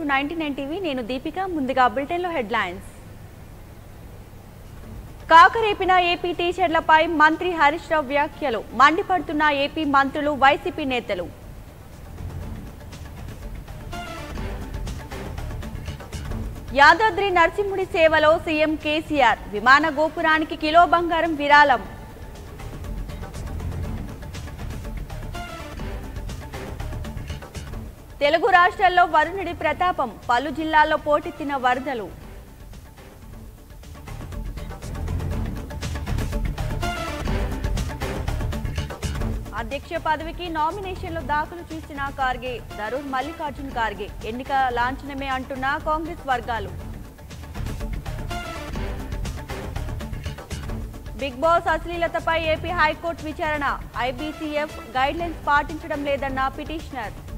to ninety nine TV నేను దీపిక ముందుగా బులెటిన్లో హెడ్లైన్స్ కాకరేపిన ఏపీ టీచర్లపై మంత్రి హరీష్ రావు వ్యాఖ్యలు మండిపడుతున్న ఏపీ మంత్రులు వైసీపీ నేతలు యాదాద్రి నరసింహుడి సేవలో సీఎం కేసీఆర్ విమాన గోపురానికి కిలో బంగారం విరాళం తెలుగు రాష్ట్రాల్లో వరుణుడి ప్రతాపం పలు జిల్లాల్లో పోటెత్తిన వరదలు అధ్యక్ష పదవికి నామినేషన్లు దాఖలు చేసిన ఖార్గే ధరూర్ మల్లికార్జున్ ఖార్గే ఎన్నిక లాంఛనమే అంటున్న కాంగ్రెస్ వర్గాలు బిగ్ బాస్ అశ్లీలతపై ఏపీ హైకోర్టు విచారణ ఐబీసీఎఫ్ గైడ్లైన్స్ పాటించడం లేదన్న పిటిషనర్